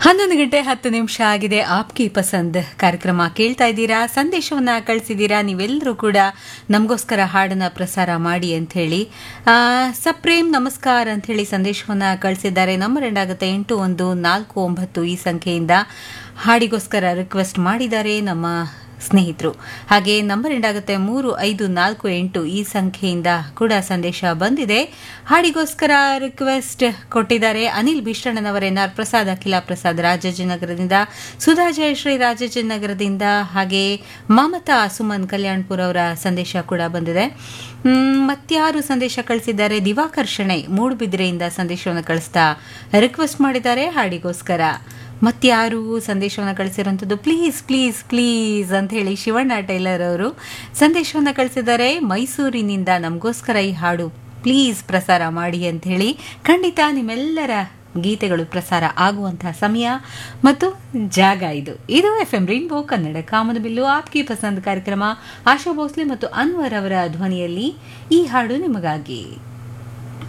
ಹನ್ನೊಂದು ಗಂಟೆ ಹತ್ತು ನಿಮಿಷ ಆಗಿದೆ ಆಪ್ಕಿ ಪಸಂದ್ ಕಾರ್ಯಕ್ರಮ ಕೇಳ್ತಾ ಇದ್ದೀರಾ ಸಂದೇಶವನ್ನ ಕಳಿಸಿದ್ದೀರಾ ನೀವೆಲ್ಲರೂ ಕೂಡ ನಮಗೋಸ್ಕರ ಹಾಡನ್ನ ಪ್ರಸಾರ ಮಾಡಿ ಅಂತ ಹೇಳಿ ಆ, ಸಪ್ರೇಮ್ ನಮಸ್ಕಾರ ಅಂತ ಹೇಳಿ ಸಂದೇಶವನ್ನ ಕಳಿಸಿದ್ದಾರೆ ನಂಬರ್ ಎಂಡ್ ಆಗುತ್ತೆ ಎಂಟು ಒಂದು ನಾಲ್ಕು ಒಂಬತ್ತು ಈ ಸಂಖ್ಯೆಯಿಂದ ಹಾಡಿಗೋಸ್ಕರ ರಿಕ್ವೆಸ್ಟ್ ಮಾಡಿದ್ದಾರೆ ನಮ್ಮ ಸ್ನೇಹಿತರು ಹಾಗೆ ನಂಬರ್ ಎಂಡ್ ಆಗುತ್ತೆ ಮೂರು ಐದು ನಾಲ್ಕು ಎಂಟು ಈ ಸಂಖ್ಯೆಯಿಂದ ಕೂಡ ಸಂದೇಶ ಬಂದಿದೆ ಹಾಡಿಗೋಸ್ಕರ ರಿಕ್ವೆಸ್ಟ್ ಕೊಟ್ಟಿದ್ದಾರೆ ಅನಿಲ್ ಭೀಷಣನವರ ಎನ್ ಆರ್ ಪ್ರಸಾದ್ ಅಖಿಲ ಪ್ರಸಾದ್ ರಾಜಾಜಿನಗರದಿಂದ ಸುಧಾ ಜಯಶ್ರೀ ರಾಜಾಜಿನಗರದಿಂದ ಹಾಗೆ ಮಮತಾ ಸುಮನ್ ಕಲ್ಯಾಣ್ಪುರ್ ಅವರ ಸಂದೇಶ ಕೂಡ ಬಂದಿದೆ ಮ್, ಮತ್ಯಾರು ಸಂದೇಶ ಕಳಿಸಿದ್ದಾರೆ ದಿವಾಕರ್ ಶೆಣೈ ಮೂಡುಬಿದಿರೆಯಿಂದ ಸಂದೇಶವನ್ನು ಕಳಿಸ್ತಾ ರಿಕ್ವೆಸ್ಟ್ ಮಾಡಿದ್ದಾರೆ ಹಾಡಿಗೋಸ್ಕರ ಮತ್ಯಾರು ಸಂದೇಶವನ್ನು ಕಳಿಸಿರುವಂಥದ್ದು ಪ್ಲೀಸ್ ಪ್ಲೀಸ್ ಪ್ಲೀಸ್ ಅಂತ ಹೇಳಿ ಶಿವಣ್ಣ ಟೈಲರ್ ಅವರು ಸಂದೇಶವನ್ನು ಕಳಿಸಿದ್ದಾರೆ ಮೈಸೂರಿನಿಂದ ನಮಗೋಸ್ಕರ ಈ ಹಾಡು ಪ್ಲೀಸ್ ಪ್ರಸಾರ ಮಾಡಿ ಅಂತ ಹೇಳಿ ಖಂಡಿತ ನಿಮ್ಮೆಲ್ಲರ ಗೀತೆಗಳು ಪ್ರಸಾರ ಆಗುವಂತಹ ಸಮಯ ಮತ್ತು ಜಾಗ ಇದು ಇದು ಎಫ್ ಎಂ ರೈನ್ಬೋ ಕನ್ನಡ ಕಾಮನ ಬಿಲ್ಲು ಆಪ್ಕಿ ಪಸಂದ್ ಕಾರ್ಯಕ್ರಮ ಆಶಾ ಭೋಸ್ಲೆ ಮತ್ತು ಅನ್ವರ್ ಅವರ ಧ್ವನಿಯಲ್ಲಿ ಈ ಹಾಡು ನಿಮಗಾಗಿ